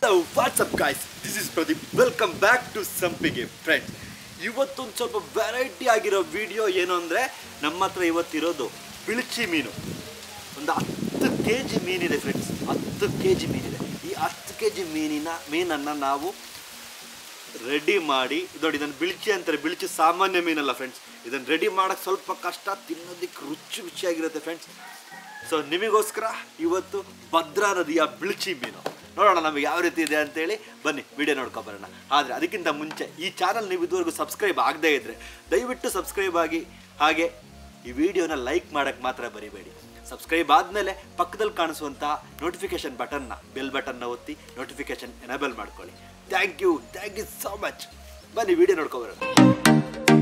Hello what's up guys this is Pradeep welcome back to Sampige friends ಇವತ್ತೊಂದು ಸ್ವಲ್ಪ variety ಆಗಿರೋ video ಏನು ಅಂದರೆ ನಮ್ಮ ಹತ್ರ ಇವತ್ತಿರೋದು ಬಿಳಿಚಿ ಮೀನು ಒಂದು ಹತ್ತು ಕೆ ಜಿ ಮೀನಿದೆ ಫ್ರೆಂಡ್ಸ್ ಹತ್ತು ಕೆ ಜಿ ಮೀನಿದೆ ಈ ಹತ್ತು ಕೆ ಜಿ ಮೀನಿನ ಮೀನನ್ನು ನಾವು ರೆಡಿ ಮಾಡಿ ನೋಡಿ ಇದನ್ನು ಬಿಳಿಚಿ ಅಂತಾರೆ ಬಿಳಿಚಿ ಸಾಮಾನ್ಯ ಮೀನಲ್ಲ ಫ್ರೆಂಡ್ಸ್ ಇದನ್ನು ರೆಡಿ ಮಾಡೋಕ್ಕೆ ಸ್ವಲ್ಪ ಕಷ್ಟ ತಿನ್ನೋದಕ್ಕೆ ರುಚಿ ರುಚಿಯಾಗಿರುತ್ತೆ ಫ್ರೆಂಡ್ಸ್ ಸೊ ನಿಮಗೋಸ್ಕರ ಇವತ್ತು ಭದ್ರಾ ನದಿಯ ಬಿಳಿಚಿ ಮೀನು ನೋಡೋಣ ನಮಗೆ ಯಾವ ರೀತಿ ಇದೆ ಅಂತೇಳಿ ಬನ್ನಿ ವಿಡಿಯೋ ನೋಡ್ಕೊಬರೋಣ ಆದರೆ ಅದಕ್ಕಿಂತ ಮುಂಚೆ ಈ ಚಾನಲ್ ನೀವು ಇದುವರೆಗೂ ಸಬ್ಸ್ಕ್ರೈಬ್ ಆಗದೇ ಇದ್ದರೆ ದಯವಿಟ್ಟು ಸಬ್ಸ್ಕ್ರೈಬ್ ಆಗಿ ಹಾಗೆ ಈ ವಿಡಿಯೋನ ಲೈಕ್ ಮಾಡೋಕ್ಕೆ ಮಾತ್ರ ಬರಿಬೇಡಿ ಸಬ್ಸ್ಕ್ರೈಬ್ ಆದಮೇಲೆ ಪಕ್ಕದಲ್ಲಿ ಕಾಣಿಸುವಂಥ ನೋಟಿಫಿಕೇಶನ್ ಬಟನ್ನ ಬೆಲ್ ಬಟನ್ನ ಒತ್ತಿ ನೋಟಿಫಿಕೇಶನ್ ಎನೇಬಲ್ ಮಾಡ್ಕೊಳ್ಳಿ thank you thank you so much ಬನ್ನಿ ವಿಡಿಯೋ ನೋಡ್ಕೊಬರೋಣ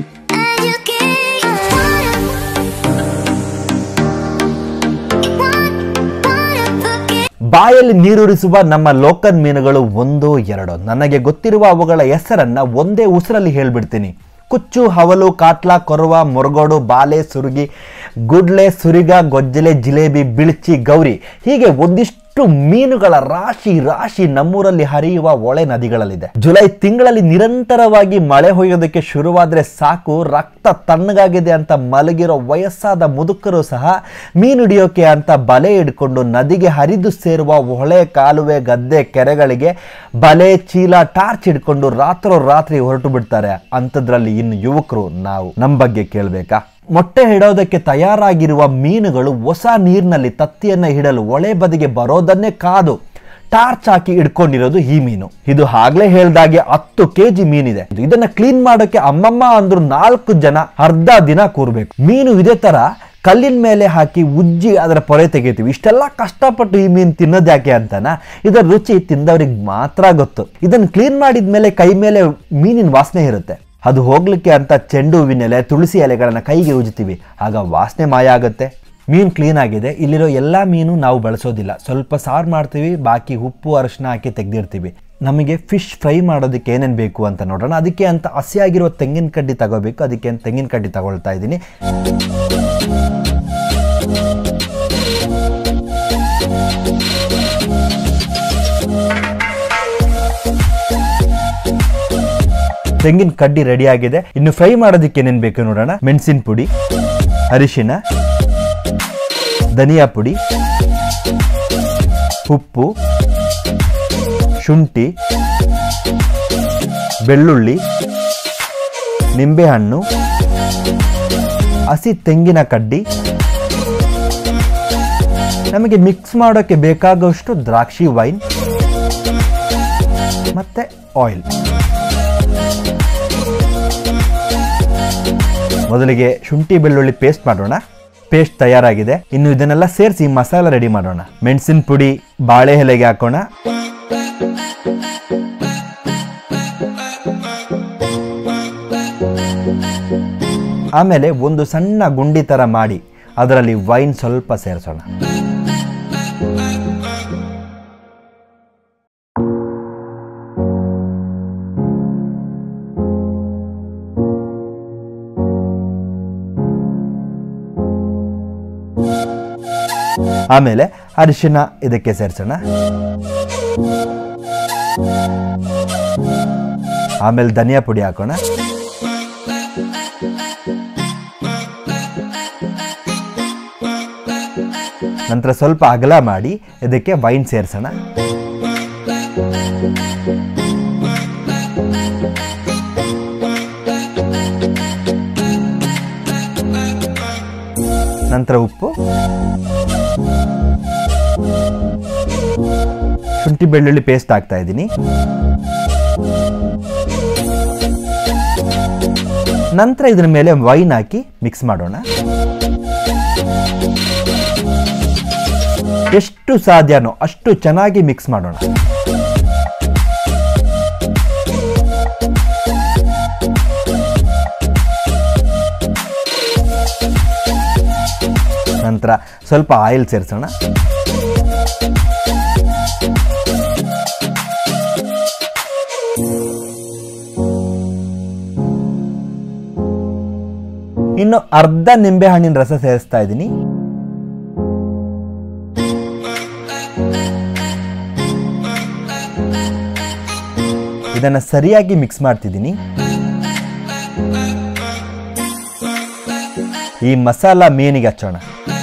ಬಾಯಲ್ಲಿ ನೀರೂರಿಸುವ ನಮ್ಮ ಲೋಕಲ್ ಮೀನುಗಳು ಒಂದು ಎರಡು ನನಗೆ ಗೊತ್ತಿರುವ ಅವುಗಳ ಹೆಸರನ್ನ ಒಂದೇ ಉಸಿರಲ್ಲಿ ಹೇಳ್ಬಿಡ್ತೀನಿ ಕುಚ್ಚು ಹವಲು ಕಾಟ್ಲ ಕೊರವ ಮೊರಗೋಡು ಬಾಲೆ ಸುರುಗಿ ಗುಡ್ಲೆ ಸುರಿಗ ಗೊಜ್ಜಲೆ ಜಿಲೇಬಿ ಬಿಳ್ಚಿ ಗೌರಿ ಹೀಗೆ ಒಂದಿಷ್ಟು ಮೀನುಗಳ ರಾಶಿ ರಾಶಿ ನಮ್ಮೂರಲ್ಲಿ ಹರಿಯುವ ಒಳೆ ನದಿಗಳಲ್ಲಿದೆ ಜುಲೈ ತಿಂಗಳಲ್ಲಿ ನಿರಂತರವಾಗಿ ಮಳೆ ಹೊಯ್ಯೋದಕ್ಕೆ ಶುರುವಾದ್ರೆ ಸಾಕು ರಕ್ತ ತಣ್ಣಗಾಗಿದೆ ಅಂತ ಮಲಗಿರೋ ವಯಸ್ಸಾದ ಮುದುಕರು ಸಹ ಮೀನು ಹಿಡಿಯೋಕೆ ಅಂತ ಬಲೆ ಹಿಡ್ಕೊಂಡು ನದಿಗೆ ಹರಿದು ಸೇರುವ ಹೊಳೆ ಕಾಲುವೆ ಗದ್ದೆ ಕೆರೆಗಳಿಗೆ ಬಲೆ ಚೀಲ ಟಾರ್ಚ್ ಹಿಡ್ಕೊಂಡು ರಾತ್ರೋ ರಾತ್ರಿ ಹೊರಟು ಬಿಡ್ತಾರೆ ಅಂಥದ್ರಲ್ಲಿ ಇನ್ನು ಯುವಕರು ನಾವು ನಮ್ಮ ಬಗ್ಗೆ ಕೇಳಬೇಕಾ ಮೊಟ್ಟೆ ಇಡೋದಕ್ಕೆ ತಯಾರಾಗಿರುವ ಮೀನುಗಳು ಹೊಸ ನೀರಿನಲ್ಲಿ ತತ್ತಿಯನ್ನ ಹಿಡಲು ಒಳೆ ಬದಿಗೆ ಬರೋದನ್ನೇ ಕಾದು ಟಾರ್ಚ್ ಹಾಕಿ ಇಟ್ಕೊಂಡಿರೋದು ಈ ಮೀನು ಇದು ಆಗ್ಲೇ ಹೇಳ್ದಾಗೆ ಹತ್ತು ಕೆ ಜಿ ಮೀನಿದೆ ಇದನ್ನ ಕ್ಲೀನ್ ಮಾಡೋಕೆ ಅಮ್ಮಮ್ಮ ಅಂದ್ರು ನಾಲ್ಕು ಜನ ಅರ್ಧ ದಿನ ಕೂರ್ಬೇಕು ಮೀನು ಇದೇ ತರ ಕಲ್ಲಿನ ಮೇಲೆ ಹಾಕಿ ಉಜ್ಜಿ ಅದರ ಪೊರೆ ತೆಗಿತೀವಿ ಇಷ್ಟೆಲ್ಲ ಕಷ್ಟಪಟ್ಟು ಈ ಮೀನು ತಿನ್ನೋದು ಯಾಕೆ ಅಂತನ ಇದರ ರುಚಿ ತಿಂದವ್ರಿಗೆ ಮಾತ್ರ ಗೊತ್ತು ಇದನ್ನ ಕ್ಲೀನ್ ಮಾಡಿದ್ಮೇಲೆ ಕೈ ಮೇಲೆ ಮೀನಿನ ವಾಸನೆ ಇರುತ್ತೆ ಅದು ಹೋಗ್ಲಿಕ್ಕೆ ಅಂತ ಚೆಂಡು ಹೂವಿನ ಎಲೆ ತುಳಸಿ ಎಲೆಗಳನ್ನ ಕೈಗೆ ಉಜ್ತೀವಿ ಆಗ ವಾಸನೆ ಮಾಯ ಆಗುತ್ತೆ ಮೀನು ಕ್ಲೀನ್ ಆಗಿದೆ ಇಲ್ಲಿರೋ ಎಲ್ಲ ಮೀನು ನಾವು ಬಳಸೋದಿಲ್ಲ ಸ್ವಲ್ಪ ಸಾರು ಮಾಡ್ತೀವಿ ಬಾಕಿ ಉಪ್ಪು ಅರಿಶಿನ ಹಾಕಿ ತೆಗೆದಿರ್ತೀವಿ ನಮಗೆ ಫಿಶ್ ಫ್ರೈ ಮಾಡೋದಕ್ಕೆ ಏನೇನು ಬೇಕು ಅಂತ ನೋಡೋಣ ಅದಕ್ಕೆ ಅಂತ ಹಸಿಯಾಗಿರೋ ತೆಂಗಿನ ಕಡ್ಡಿ ತಗೋಬೇಕು ಅದಕ್ಕೆ ಅಂತ ತೆಂಗಿನ ಕಡ್ಡಿ ತಗೊಳ್ತಾ ಇದ್ದೀನಿ ತೆಂಗಿನ ಕಡ್ಡಿ ರೆಡಿ ಆಗಿದೆ ಇನ್ನು ಫ್ರೈ ಮಾಡೋದಕ್ಕೆ ಏನೇನು ಬೇಕು ನೋಡೋಣ ಮೆಣಸಿನ ಪುಡಿ ಅರಿಶಿನ ಧನಿಯಾ ಪುಡಿ ಉಪ್ಪು ಶುಂಠಿ ಬೆಳ್ಳುಳ್ಳಿ ನಿಂಬೆಹಣ್ಣು ಹಸಿ ತೆಂಗಿನ ಕಡ್ಡಿ ನಮಗೆ ಮಿಕ್ಸ್ ಮಾಡೋಕ್ಕೆ ಬೇಕಾಗುವಷ್ಟು ದ್ರಾಕ್ಷಿ ವೈನ್ ಮತ್ತೆ ಆಯಿಲ್ ಮೊದಲಿಗೆ ಶುಂಠಿ ಬೆಳ್ಳುಳ್ಳಿ ಪೇಸ್ಟ್ ಮಾಡೋಣ ಪೇಸ್ಟ್ ತಯಾರಾಗಿದೆ ಇನ್ನು ಇದನ್ನೆಲ್ಲ ಸೇರಿಸಿ ಮಸಾಲ ರೆಡಿ ಮಾಡೋಣ ಮೆಣಸಿನ ಪುಡಿ ಬಾಳೆ ಎಲೆಗೆ ಹಾಕೋಣ ಆಮೇಲೆ ಒಂದು ಸಣ್ಣ ಗುಂಡಿ ತರ ಮಾಡಿ ಅದರಲ್ಲಿ ವೈನ್ ಸ್ವಲ್ಪ ಸೇರಿಸೋಣ ಆಮೇಲೆ ಅರಿಶಿನ ಇದಕ್ಕೆ ಸೇರಿಸೋಣ ಆಮೇಲೆ ಧನಿಯಾ ಪುಡಿ ಹಾಕೋಣ ನಂತರ ಸ್ವಲ್ಪ ಅಗಲ ಮಾಡಿ ಇದಕ್ಕೆ ವೈನ್ ಸೇರಿಸೋಣ ನಂತರ ಉಪ್ಪು ಶುಂಠಿ ಬೆಳ್ಳುಳ್ಳಿ ಪೇಸ್ಟ್ ಹಾಕ್ತಾ ಇದ್ದೀನಿ ನಂತರ ಇದ್ರ ಮೇಲೆ ವೈನ್ ಹಾಕಿ ಮಿಕ್ಸ್ ಮಾಡೋಣ ಎಷ್ಟು ಸಾಧ್ಯನೋ ಅಷ್ಟು ಚೆನ್ನಾಗಿ ಮಿಕ್ಸ್ ಮಾಡೋಣ ನಂತರ ಸ್ವಲ್ಪ ಆಯಿಲ್ ಸೇರಿಸೋಣ ಇನ್ನು ಅರ್ಧ ನಿಂಬೆ ಹಣ್ಣಿನ ರಸ ಸೇರಿಸ್ತಾ ಇದ್ದೀನಿ ಇದನ್ನು ಸರಿಯಾಗಿ ಮಿಕ್ಸ್ ಮಾಡ್ತಿದ್ದೀನಿ ಈ ಮಸಾಲ ಮೀನಿಗೆ ಹಚ್ಚೋಣ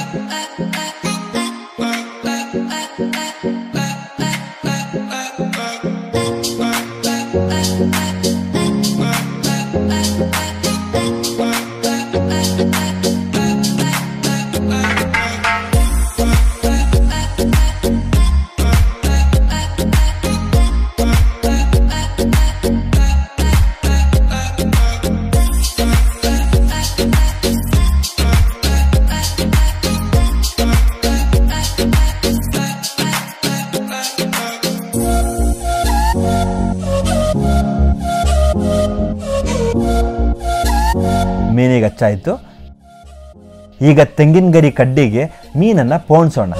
ಮೀನಿಗೆ ಹಚ್ಚಾಯಿತು ಈಗ ತೆಂಗಿನ ಗರಿ ಕಡ್ಡಿಗೆ ಮೀನನ್ನು ಪೋಣಿಸೋಣ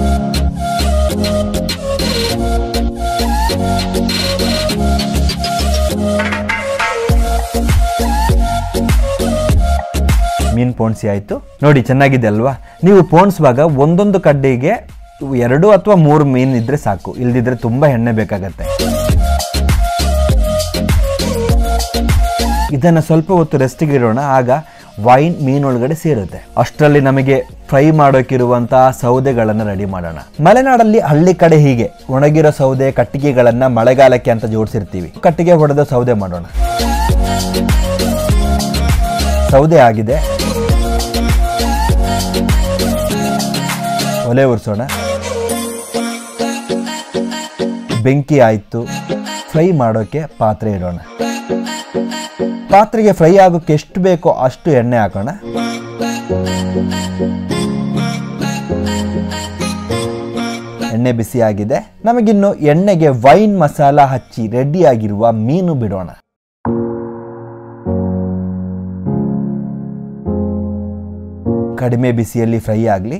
ಮೀನು ಪೋಣಿಸಿ ಆಯಿತು ನೋಡಿ ಚೆನ್ನಾಗಿದೆ ಅಲ್ವಾ ನೀವು ಪೋಣಿಸುವಾಗ ಒಂದೊಂದು ಕಡ್ಡಿಗೆ ಎರಡು ಅಥವಾ ಮೂರು ಮೀನು ಇದ್ರೆ ಸಾಕು ಇಲ್ದಿದ್ರೆ ತುಂಬ ಎಣ್ಣೆ ಬೇಕಾಗತ್ತೆ ಇದನ್ನು ಸ್ವಲ್ಪ ಹೊತ್ತು ರೆಸ್ಟಿಗೆ ಇಡೋಣ ಆಗ ವೈನ್ ಮೀನೊಳಗಡೆ ಸೇರುತ್ತೆ ಅಷ್ಟರಲ್ಲಿ ನಮಗೆ ಫ್ರೈ ಮಾಡೋಕ್ಕಿರುವಂತಹ ಸೌದೆಗಳನ್ನು ರೆಡಿ ಮಾಡೋಣ ಮಲೆನಾಡಲ್ಲಿ ಹಳ್ಳಿ ಕಡೆ ಹೀಗೆ ಒಣಗಿರೋ ಸೌದೆ ಕಟ್ಟಿಗೆಗಳನ್ನ ಮಳೆಗಾಲಕ್ಕೆ ಅಂತ ಜೋಡಿಸಿರ್ತೀವಿ ಕಟ್ಟಿಗೆ ಹೊಡೆದ ಸೌದೆ ಮಾಡೋಣ ಸೌದೆ ಆಗಿದೆ ಒಲೆ ಉರಿಸೋಣ ಬೆಂಕಿ ಆಯಿತು ಫ್ರೈ ಮಾಡೋಕ್ಕೆ ಪಾತ್ರೆ ಇಡೋಣ ಪಾತ್ರೆಗೆ ಫ್ರೈ ಆಗೋಕ್ಕೆ ಎಷ್ಟು ಬೇಕೋ ಅಷ್ಟು ಎಣ್ಣೆ ಹಾಕೋಣ ಎಣ್ಣೆ ಬಿಸಿ ಆಗಿದೆ ನಮಗಿನ್ನು ಎಣ್ಣೆಗೆ ವೈನ್ ಮಸಾಲ ಹಚ್ಚಿ ರೆಡಿಯಾಗಿರುವ ಮೀನು ಬಿಡೋಣ ಕಡಿಮೆ ಬಿಸಿಯಲ್ಲಿ ಫ್ರೈ ಆಗಲಿ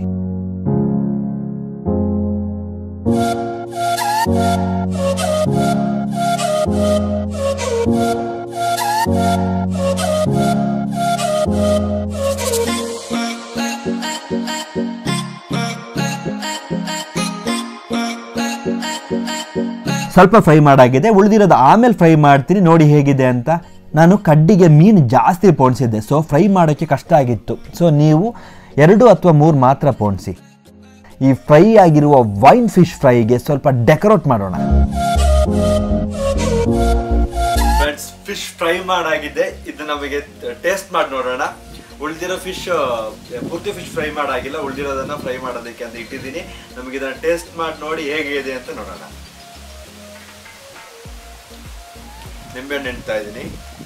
ಸ್ವಲ್ಪ ಫ್ರೈ ಮಾಡಾಗಿದೆ ಉಳಿದಿರೋದು ಆಮೇಲೆ ಫ್ರೈ ಮಾಡ್ತೀನಿ ನೋಡಿ ಹೇಗಿದೆ ಅಂತ ನಾನು ಕಡ್ಡಿಗೆ ಮೀನು ಜಾಸ್ತಿ ಪೋಣಿಸಿದ್ದೆ ಸೊ ಫ್ರೈ ಮಾಡೋಕ್ಕೆ ಕಷ್ಟ ಆಗಿತ್ತು ಸೊ ನೀವು ಎರಡು ಅಥವಾ ಮೂರು ಮಾತ್ರ ಪೋಣಿಸಿ ಈ ಫ್ರೈ ಆಗಿರುವ ವೈನ್ ಫಿಶ್ ಫ್ರೈಗೆ ಸ್ವಲ್ಪ ಡೆಕೋರೇಟ್ ಮಾಡೋಣ ಫ್ರೆಂಡ್ಸ್ ಫಿಶ್ ಫ್ರೈ ಮಾಡಾಗಿದೆ ಇದು ನಮಗೆ ಟೇಸ್ಟ್ ಮಾಡಿ ನೋಡೋಣ ಉಳಿದಿರೋ ಫಿಶ್ ಪೂರ್ತಿ ಫಿಶ್ ಫ್ರೈ ಮಾಡಾಗಿಲ್ಲ ಉಳಿದಿರೋದನ್ನ ಫ್ರೈ ಮಾಡೋದಕ್ಕೆ ಅಂತ ಇಟ್ಟಿದ್ದೀನಿ ನಮಗೆ ಇದನ್ನ ಟೇಸ್ಟ್ ಮಾಡಿ ನೋಡಿ ಹೇಗಿದೆ ಅಂತ ನೋಡೋಣ ನಿಂಬೆಹಣ್ಣು ಎಣ್ತಾ ಇದ್ದೀನಿ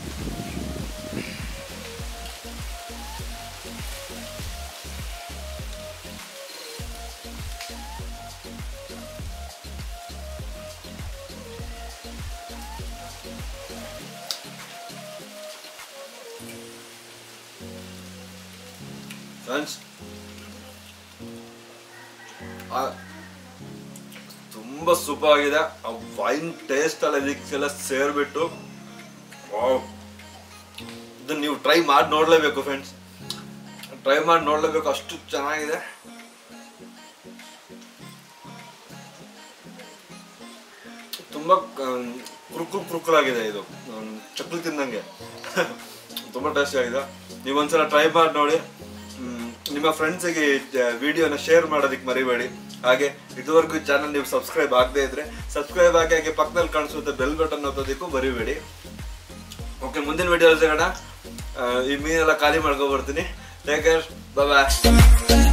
ಫ್ರೆಂಡ್ಸ್ ತುಂಬಾ ಸೂಪರ್ ಆಗಿದೆ ಆ ವೈನ್ ಟೇಸ್ಟ್ ಎಲ್ಲ ಇದಕ್ಕೆಲ್ಲ ಸೇರ್ಬಿಟ್ಟು ವಾವ್. ಇದನ್ನ ನೀವು ಟ್ರೈ ಮಾಡಿ ನೋಡ್ಲೇಬೇಕು ಫ್ರೆಂಡ್ಸ್ ಟ್ರೈ ಮಾಡಿ ನೋಡ್ಲೇಬೇಕು ಅಷ್ಟು ಚೆನ್ನಾಗಿದೆ ತುಂಬಾ ಕುರುಕುರು ಕುರುಕುರಾಗಿದೆ ಇದು ಹ್ಮ್, ಚಕ್ಲಿ ತಿಂದಂಗೆ ತುಂಬಾ ಟೇಸ್ಟಿ ಆಗಿದೆ ನೀವು ಒಂದ್ಸಲ ಟ್ರೈ ಮಾಡಿ ನೋಡಿ ಹ್ಮ್, ನಿಮ್ಮ ಫ್ರೆಂಡ್ಸಿಗೆ ವಿಡಿಯೋನ ಶೇರ್ ಮಾಡೋದಕ್ಕೆ ಮರಿಬೇಡಿ ಹಾಗೆ ಇದುವರೆಗೂ ಚಾನಲ್ ನೀವು ಸಬ್ಸ್ಕ್ರೈಬ್ ಆಗದೆ ಇದ್ರೆ ಸಬ್ಸ್ಕ್ರೈಬ್ ಆಗಿ ಹಾಗೆ ಪಕ್ಕದಲ್ಲಿ ಕಾಣಿಸುತ್ತೆ ಬೆಲ್ ಬಟನ್ ಒತ್ತೋದಕ್ಕೂ ಮರಿಬೇಡಿ ಓಕೆ ಮುಂದಿನ ವಿಡಿಯೋ ಸಿಗೋಣ ಆ, ಈ ಮೀನೆಲ್ಲ ಖಾಲಿ ಮಾಡ್ಕೊ ಬರ್ತೀನಿ ಟೇಕ್ ಕೇರ್ ಬಾಯ್